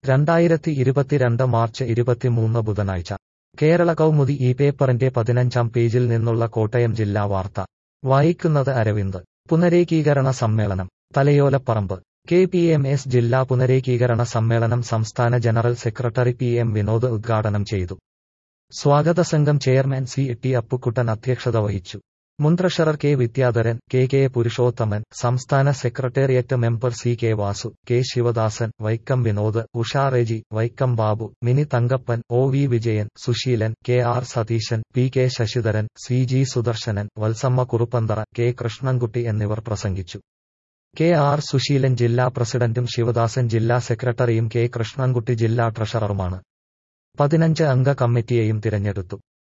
രണ്ടായിരത്തി ഇരുപത്തിരണ്ട് മാർച്ച് ഇരുപത്തിമൂന്ന് ബുധനാഴ്ച കേരള കൗമുദി ഈ പേപ്പറിന്റെ പതിനഞ്ചാം പേജിൽ നിന്നുള്ള കോട്ടയം ജില്ലാ വാർത്ത വായിക്കുന്നത് അരവിന്ദ് പുനരേകീകരണ സമ്മേളനം Thalayolaparambu K P M S ജില്ലാ പുനരേകീകരണ സമ്മേളനം സംസ്ഥാന general secretary P M Vinod ഉദ്ഘാടനം ചെയ്തു സ്വാഗത സംഘം ചെയർമാൻ സി ടി അപ്പുക്കുട്ടൻ അധ്യക്ഷത വഹിച്ചു മുൻ treasurer K Vidyadharan K K Purushothaman സംസ്ഥാന secretariat member C K Vasu K Sivadasan Vaikom Vinod Usha Reji Vaikom Babu Mini Thankappan O V Vijayan Sushilan K R Satheesan P K Sasidharan C G Sudarsanan Valsamma Kuruppanthara K Krishnankutty എന്നിവർ പ്രസംഗിച്ചു കെ ആർ സുശീലൻ ജില്ലാ പ്രസിഡന്റും ശിവദാസൻ ജില്ലാ സെക്രട്ടറിയും കെ കൃഷ്ണൻകുട്ടി ജില്ലാ ട്രഷററുമാണ് പതിനഞ്ച് അംഗ കമ്മിറ്റിയെയും തിരഞ്ഞെടുത്തു